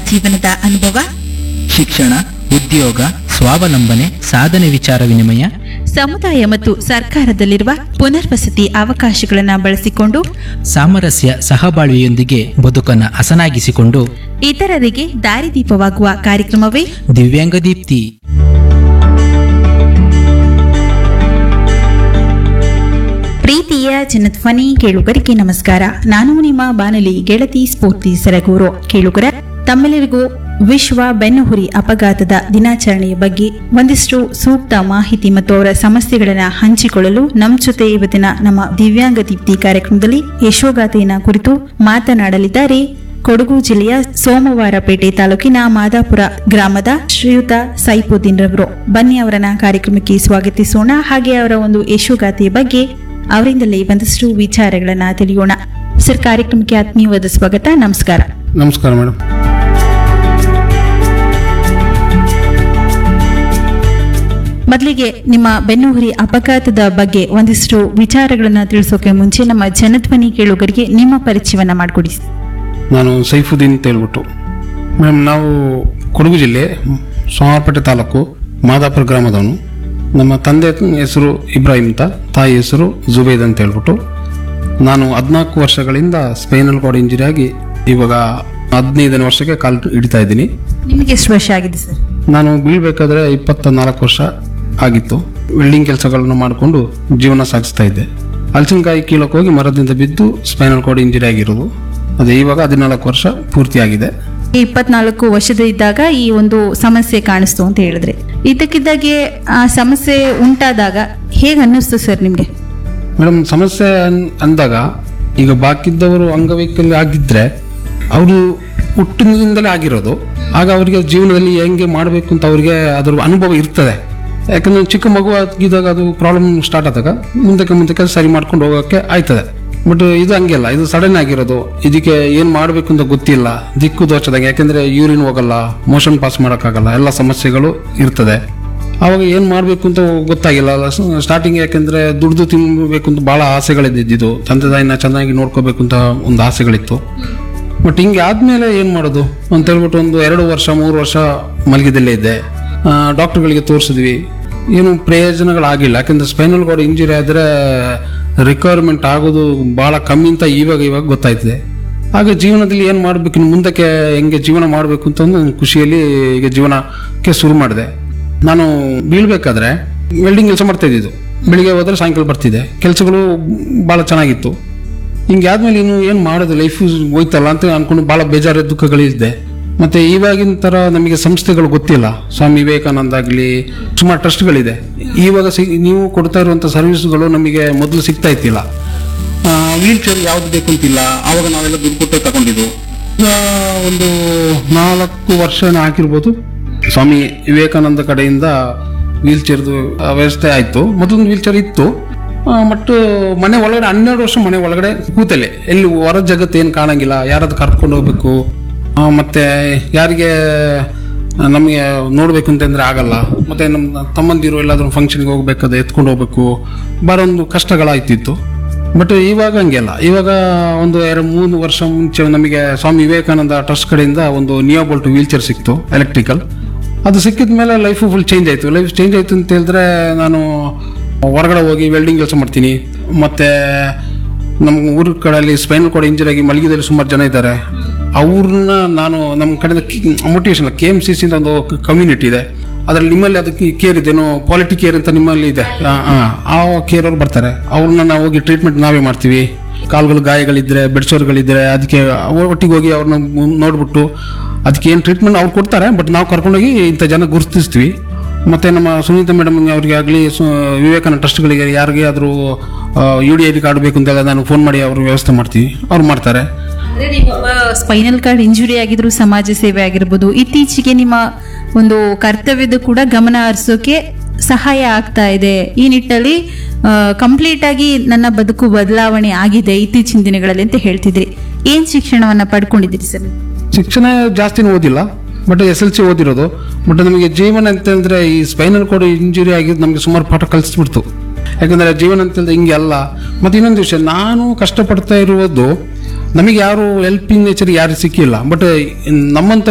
ಜೀವನದ ಅನುಭವ ಶಿಕ್ಷಣ ಉದ್ಯೋಗ ಸ್ವಾವಲಂಬನೆ ಸಾಧನೆ ವಿಚಾರ ವಿನಿಮಯ ಸಮುದಾಯ ಮತ್ತು ಸರ್ಕಾರದಲ್ಲಿರುವ ಪುನರ್ವಸತಿ ಅವಕಾಶಗಳನ್ನು ಬಳಸಿಕೊಂಡು ಸಾಮರಸ್ಯ ಸಹಬಾಳ್ವೆಯೊಂದಿಗೆ ಬದುಕನ್ನು ಹಸನಾಗಿಸಿಕೊಂಡು ಇತರರಿಗೆ ದಾರಿದೀಪವಾಗುವ ಕಾರ್ಯಕ್ರಮವೇ ದಿವ್ಯಾಂಗ ದೀಪ್ತಿ ಪ್ರೀತಿಯ ಜನಧ್ವನಿ ಕೇಳುಗರಿಗೆ ನಮಸ್ಕಾರ ನಾನು ನಿಮ್ಮ ಬಾನಲಿ ಗೆಳತಿ ಸ್ಫೂರ್ತಿ ಸರಗೂರು ಕೇಳುಗರ ತಮ್ಮೆಲ್ಲರಿಗೂ ವಿಶ್ವ ಬೆನ್ನುಹುರಿ ಅಪಘಾತದ ದಿನಾಚರಣೆಯ ಬಗ್ಗೆ ಒಂದಿಷ್ಟು ಸೂಕ್ತ ಮಾಹಿತಿ ಮತ್ತು ಅವರ ಸಮಸ್ಯೆಗಳನ್ನು ಹಂಚಿಕೊಳ್ಳಲು ನಮ್ಮ ಜೊತೆ ಇವತ್ತಿನ ನಮ್ಮ ದಿವ್ಯಾಂಗ ದೀಪ್ತಿ ಕಾರ್ಯಕ್ರಮದಲ್ಲಿ ಯಶೋಗಾಥೆಯನ್ನ ಕುರಿತು ಮಾತನಾಡಲಿದ್ದಾರೆ ಕೊಡಗು ಜಿಲ್ಲೆಯ ಸೋಮವಾರಪೇಟೆ ತಾಲೂಕಿನ ಮಾದಾಪುರ ಗ್ರಾಮದ ಶ್ರೀಯುತ ಸೈಫುದ್ದೀನ್ ರವರು ಬನ್ನಿ ಅವರನ್ನ ಕಾರ್ಯಕ್ರಮಕ್ಕೆ ಸ್ವಾಗತಿಸೋಣ ಹಾಗೆ ಅವರ ಒಂದು ಯಶೋಗಾಥೆಯ ಬಗ್ಗೆ ಅವರಿಂದಲೇ ಒಂದಷ್ಟು ವಿಚಾರಗಳನ್ನ ತಿಳಿಯೋಣ ಸರ್ ಕಾರ್ಯಕ್ರಮಕ್ಕೆ ಆತ್ಮೀಯವಾದ ಸ್ವಾಗತ ನಮಸ್ಕಾರ ನಮಸ್ಕಾರ ಮೇಡಮ್ ಮೊದಲಿಗೆ ನಿಮ್ಮ ಬೆನ್ನುಹುರಿ ಅಪಘಾತದ ಬಗ್ಗೆ ಒಂದಿಷ್ಟು ವಿಚಾರಗಳನ್ನ ತಿಳಿಸೋಕೆ ಮುಂಚೆ ನಮ್ಮ ಜನಧ್ವನಿ ಕೇಳುಗರಿಗೆ ನಿಮ್ಮ ಪರಿಚಯವನ್ನ ಮಾಡಿಕೊಡಿ ನಾನು ಸೈಫುದ್ದೀನ್ ಅಂತ ಹೇಳ್ಬಿಟ್ಟು ಮೇಡಮ್ ನಾವು ಕೊಡಗು ಜಿಲ್ಲೆ ಸೋಮವಾರಪೇಟೆ ತಾಲೂಕು ಮಾದಾಪುರ ಗ್ರಾಮದವನು ನಮ್ಮ ತಂದೆ ಹೆಸರು ಇಬ್ರಾಹಿಂ ಅಂತ ತಾಯಿ ಹೆಸರು ಜುಬೇದ್ ಅಂತ ಹೇಳ್ಬಿಟ್ಟು ನಾನು ಹದಿನಾಲ್ಕು ವರ್ಷಗಳಿಂದ ಸ್ಪೈನಲ್ ಕಾರ್ಡ್ ಇಂಜರಿ ಆಗಿ ಇವಾಗ ಹದಿನೈದನೇ ವರ್ಷಕ್ಕೆ ಕಾಲು ಹಿಡಿತಾ ಇದ್ದೀನಿ ನಿಮಗೆ ಎಷ್ಟು ವರ್ಷ ಆಗಿದೆ ಸರ್ ನಾನು ಬೀಳ್ಬೇಕಾದ್ರೆ ಇಪ್ಪತ್ತ ನಾಲ್ಕು ವರ್ಷ ಆಗಿತ್ತು ವೆಲ್ಡಿಂಗ್ ಕೆಲಸಗಳನ್ನು ಮಾಡಿಕೊಂಡು ಜೀವನ ಸಾಗಿಸ್ತಾ ಇದ್ದೆ ಹಲಸಿನಕಾಯಿ ಕೀಳಕ್ಕೆ ಹೋಗಿ ಮರದಿಂದ ಬಿದ್ದು ಸ್ಪೈನಲ್ ಕಾರ್ಡ್ ಇಂಜರಿ ಆಗಿರೋದು ಅದೇ ಇವಾಗ ಹದಿನಾಲ್ಕು ವರ್ಷ ಪೂರ್ತಿಯಾಗಿದೆ ಇಪ್ಪತ್ನಾಲ್ಕು ವರ್ಷದ ಇದ್ದಾಗ ಈ ಒಂದು ಸಮಸ್ಯೆ ಕಾಣಿಸ್ತು ಅಂತ ಹೇಳಿದ್ರೆ ಇದಕ್ಕಿದ್ದಾಗೆ ಆ ಸಮಸ್ಯೆ ಉಂಟಾದಾಗ ಹೇಗೆ ಅನ್ನಿಸ್ತು ಸರ್ ನಿಮ್ಗೆ ಮೇಡಮ್ ಸಮಸ್ಯೆ ಅನ್- ಅಂದಾಗ ಈಗ ಬಾಕಿದ್ದವರು ಅಂಗವೈಕಲ್ಯ ಆಗಿದ್ರೆ ಅವರು ಹುಟ್ಟಿನಿಂದಲೇ ಆಗಿರೋದು ಆಗ ಅವರಿಗೆ ಜೀವನದಲ್ಲಿ ಹೆಂಗೆ ಮಾಡಬೇಕು ಅಂತ ಅವರಿಗೆ ಅದರ ಅನುಭವ ಇರ್ತದೆ ಯಾಕಂದ್ರೆ ಚಿಕ್ಕ ಮಗು ಆಗಿದ್ದಾಗ ಅದು ಪ್ರಾಬ್ಲಮ್ ಸ್ಟಾರ್ಟ್ ಆದಾಗ ಮುಂದಕ್ಕೆ ಮುಂದಕ್ಕೆ ಸರಿ ಮಾಡ್ಕೊಂಡು ಹೋಗೋಕ್ಕೆ ಆಯ್ತದೆ ಬಟ್ ಇದು ಹಂಗಿಲ್ಲ ಇದು ಸಡನ್ ಆಗಿರೋದು ಇದಕ್ಕೆ ಏನು ಮಾಡಬೇಕು ಅಂತ ಗೊತ್ತಿಲ್ಲ ದಿಕ್ಕು ದೋಚದಾಗ ಯಾಕಂದ್ರೆ ಯೂರಿನ್ ಹೋಗಲ್ಲ ಮೋಷನ್ ಪಾಸ್ ಮಾಡೋಕ್ಕಾಗಲ್ಲ ಎಲ್ಲ ಸಮಸ್ಯೆಗಳು ಇರ್ತದೆ ಅವಾಗ ಏನು ಮಾಡಬೇಕು ಅಂತ ಗೊತ್ತಾಗಿಲ್ಲ ಸ್ಟಾರ್ಟಿಂಗ್ ಯಾಕಂದ್ರೆ ದುಡ್ದು ತಿನ್ಬೇಕು ಅಂತ ಭಾಳ ಆಸೆಗಳಿದ್ದಿದ್ದು ತಂದೆ ತಾಯಿನ ಚೆನ್ನಾಗಿ ನೋಡ್ಕೋಬೇಕು ಅಂತ ಒಂದು ಆಸೆಗಳಿತ್ತು ಬಟ್ ಹಿಂಗೆ ಆದ್ಮೇಲೆ ಏನು ಮಾಡೋದು ಅಂತ ಹೇಳ್ಬಿಟ್ಟು ಒಂದು ಎರಡು ವರ್ಷ ಮೂರು ವರ್ಷ ಮಲಗಿದಲ್ಲೇ ಇದ್ದೆ ಡಾಕ್ಟರ್ಗಳಿಗೆ ತೋರಿಸಿದ್ವಿ ಏನು ಪ್ರಯೋಜನಗಳಾಗಿಲ್ಲ ಯಾಕಂದ್ರೆ ಸ್ಪೈನಲ್ ಕಾರ್ಡ್ ಇಂಜುರಿ ಆದರೆ ರಿಕ್ವೈರ್ಮೆಂಟ್ ಆಗೋದು ಭಾಳ ಕಮ್ಮಿ ಅಂತ ಇವಾಗ ಇವಾಗ ಗೊತ್ತಾಯ್ತದೆ ಆಗ ಜೀವನದಲ್ಲಿ ಏನು ಮಾಡಬೇಕು ಇನ್ನು ಮುಂದಕ್ಕೆ ಹೆಂಗೆ ಜೀವನ ಮಾಡಬೇಕು ಅಂತ ಒಂದು ಖುಷಿಯಲ್ಲಿ ಈಗ ಜೀವನಕ್ಕೆ ಶುರು ಮಾಡಿದೆ ನಾನು ಬೀಳ್ಬೇಕಾದ್ರೆ ವೆಲ್ಡಿಂಗ್ ಕೆಲಸ ಮಾಡ್ತಾ ಇದ್ದಿದ್ದು ಬೆಳಿಗ್ಗೆ ಹೋದ್ರೆ ಸಾಯಂಕಾಲ ಬರ್ತಿದ್ದೆ ಕೆಲಸಗಳು ಭಾಳ ಚೆನ್ನಾಗಿತ್ತು ಹಿಂಗೆ ಆದ್ಮೇಲೆ ಇನ್ನು ಏನು ಮಾಡೋದು ಲೈಫ್ ಹೋಯ್ತಲ್ಲ ಅಂತ ಅನ್ಕೊಂಡು ಭಾಳ ಬೇಜಾರು ದುಃಖಗಳಿದ್ದೆ ಮತ್ತೆ ಇವಾಗಿನ ಥರ ನಮಗೆ ಸಂಸ್ಥೆಗಳು ಗೊತ್ತಿಲ್ಲ ಸ್ವಾಮಿ ವಿವೇಕಾನಂದ ಆಗಲಿ ಸುಮಾರು ಟ್ರಸ್ಟ್ಗಳಿದೆ ಇವಾಗ ಸಿ ನೀವು ಕೊಡ್ತಾ ಇರುವಂಥ ಸರ್ವಿಸ್ಗಳು ನಮಗೆ ಮೊದಲು ಸಿಗ್ತಾ ಇತ್ತಿಲ್ಲ ವೀಲ್ ಚೇರ್ ಯಾವ್ದು ಬೇಕು ಅಂತಿಲ್ಲ ಆವಾಗ ನಾವೆಲ್ಲ ದುಡ್ಡು ಕೊಟ್ಟೆ ತಗೊಂಡಿದ್ದು ಈಗ ಒಂದು ನಾಲ್ಕು ವರ್ಷ ಆಗಿರ್ಬೋದು ಸ್ವಾಮಿ ವಿವೇಕಾನಂದ ಕಡೆಯಿಂದ ವೀಲ್ ಚೇರ್ದು ವ್ಯವಸ್ಥೆ ಆಯಿತು ಮೊದಲೊಂದು ವೀಲ್ ಚೇರ್ ಇತ್ತು ಬಟ್ ಮನೆ ಒಳಗಡೆ ಹನ್ನೆರಡು ವರ್ಷ ಮನೆ ಒಳಗಡೆ ಕೂತಲೆ ಎಲ್ಲಿ ಹೊರ ಜಗತ್ತು ಏನು ಕಾಣಂಗಿಲ್ಲ ಯಾರಾದ್ರು ಕರ್ಕೊಂಡು ಹೋಗ್ಬೇಕು ಆ, ಮತ್ತೆ ಯಾರಿಗೆ ನಮಗೆ ನೋಡ್ಬೇಕು ಅಂತಂದ್ರೆ ಆಗಲ್ಲ ಮತ್ತೆ ನಮ್ಮ ತಮ್ಮಂದಿರು ಎಲ್ಲಾದ್ರೂ ಫಂಕ್ಷನ್ಗೆ ಹೋಗ್ಬೇಕಾದ್ರೆ ಎತ್ಕೊಂಡು ಹೋಗ್ಬೇಕು ಬರೋಂದು ಕಷ್ಟಗಳಾಯ್ತಿತ್ತು ಬಟ್ ಇವಾಗ ಹಂಗೆಲ್ಲ ಇವಾಗ ಒಂದು ಎರಡು ಮೂರು ವರ್ಷ ಮುಂಚೆ ನಮಗೆ ಸ್ವಾಮಿ ವಿವೇಕಾನಂದ ಟ್ರಸ್ಟ್ ಕಡೆಯಿಂದ ಒಂದು ನಿಯೋಬೋಲ್ಟ್ ವೀಲ್ ಚೇರ್ ಸಿಕ್ತು ಎಲೆಕ್ಟ್ರಿಕಲ್ ಅದು ಸಿಕ್ಕಿದ ಮೇಲೆ ಲೈಫು ಫುಲ್ ಚೇಂಜ್ ಆಯಿತು ಲೈಫ್ ಚೇಂಜ್ ಆಯಿತು ಅಂತ ಹೇಳಿದ್ರೆ ನಾನು ಹೊರಗಡೆ ಹೋಗಿ ವೆಲ್ಡಿಂಗ್ ಕೆಲಸ ಮಾಡ್ತೀನಿ ಮತ್ತೆ ನಮ್ಮ ಊರ ಕಡೆಯಲ್ಲಿ ಸ್ಪೈನಲ್ ಕಾರ್ಡ್ ಇಂಜರಿ ಆಗಿ ಮಲಗಿದಲ್ಲಿ ಸುಮಾರು ಜನ ಇದ್ದಾರೆ ಅವ್ರನ್ನ ನಾನು ನಮ್ಮ ಕಡೆಯಿಂದ motivation K M C C ಅಂತ ಒಂದು ಕಮ್ಯುನಿಟಿ ಇದೆ ಅದರಲ್ಲಿ ನಿಮ್ಮಲ್ಲಿ ಅದಕ್ಕೆ ಕೇರ್ ಇದೆನೋ ಕ್ವಾಲಿಟಿ ಕೇರ್ ಅಂತ ನಿಮ್ಮಲ್ಲಿ ಇದೆ ಆ, ಆ, ಆ ಕೇರ್ ಅವ್ರು ಬರ್ತಾರೆ ಅವ್ರನ್ನ ನಾವು ಹೋಗಿ ಟ್ರೀಟ್ಮೆಂಟ್ ನಾವೇ ಮಾಡ್ತೀವಿ ಕಾಲುಗಳು ಗಾಯಗಳಿದ್ರೆ ಬೆಡ್ಸೋರ್ಗಳಿದ್ರೆ ಅದಕ್ಕೆ ಅವ್ರ ಒಟ್ಟಿಗೆ ಹೋಗಿ ಅವ್ರನ್ನ ಮು- ನೋಡ್ಬಿಟ್ಟು ಅದಕ್ಕೆ ಏನು ಟ್ರೀಟ್ಮೆಂಟ್ ಅವ್ರು ಕೊಡ್ತಾರೆ ಬಟ್ ನಾವು ಕರ್ಕೊಂಡೋಗಿ ಇಂಥ ಜನ ಗುರುತಿಸ್ತೀವಿ ಮತ್ತೆ ನಮ್ಮ ಸುನೀತಾ ಮೇಡಮ್ ಅವ್ರಿಗೆ ಆಗಲಿ ವಿವೇಕಾನಂದ ಟ್ರಸ್ಟ್ಗಳಿಗೆ ಯಾರಿಗೆ ಆದರೂ U D I D card ಬೇಕು ಅಂತೆಲ್ಲ ನಾನು ಫೋನ್ ಮಾಡಿ ಅವ್ರ ವ್ಯವಸ್ಥೆ ಮಾಡ್ತೀವಿ ಅವ್ರು ಮಾಡ್ತಾರೆ ಸ್ಪೈನಲ್ ಕಾರ್ಡ್ ಇಂಜುರಿ ಆಗಿದ್ರು ಸಮಾಜ ಸೇವೆ ಆಗಿರ್ಬೋದು ಇತ್ತೀಚೆಗೆ ನಿಮ್ಮ ಒಂದು ಕರ್ತವ್ಯದ ಕೂಡ ಗಮನ ಹರಿಸೋಕೆ ಸಹಾಯ ಆಗ್ತಾ ಇದೆ ಈ ನಿಟ್ಟಲ್ಲಿ ಕಂಪ್ಲೀಟ್ ಆಗಿ ನನ್ನ ಬದುಕು ಬದಲಾವಣೆ ಆಗಿದೆ ಇತ್ತೀಚಿನ ದಿನಗಳಲ್ಲಿ ಅಂತ ಹೇಳ್ತಿದ್ರಿ ಏನ್ ಶಿಕ್ಷಣವನ್ನ ಪಡ್ಕೊಂಡಿದ್ದೀರಿ ಸರ್ ಶಿಕ್ಷಣ ಜಾಸ್ತಿನೂ ಓದಿಲ್ಲ ಬಟ್ ಎಸ್ ಎಲ್ ಸಿ ಓದಿರೋದು ಬಟ್ ನಮಗೆ ಜೀವನ ಅಂತಂದ್ರೆ ಈ ಸ್ಪೈನಲ್ ಕೋಡ್ ಇಂಜುರಿ ಆಗಿದ್ದು ನಮಗೆ ಸುಮಾರು ಪಾಠ ಕಲಿಸ್ಬಿಡ್ತು ಯಾಕಂದ್ರೆ ಜೀವನ ಅಂತಂದ್ರೆ ಹಿಂಗೆ ಅಲ್ಲ ಮತ್ತೆ ಇನ್ನೊಂದು ವಿಷಯ ನಾನು ಕಷ್ಟಪಡ್ತಾ ಇರುವುದು ನಮಗೆ ಯಾರು ಹೆಲ್ಪಿಂಗ್ ನೇಚರ್ ಯಾರು ಸಿಕ್ಕಿಲ್ಲ ಬಟ್ ನಮ್ಮಂತ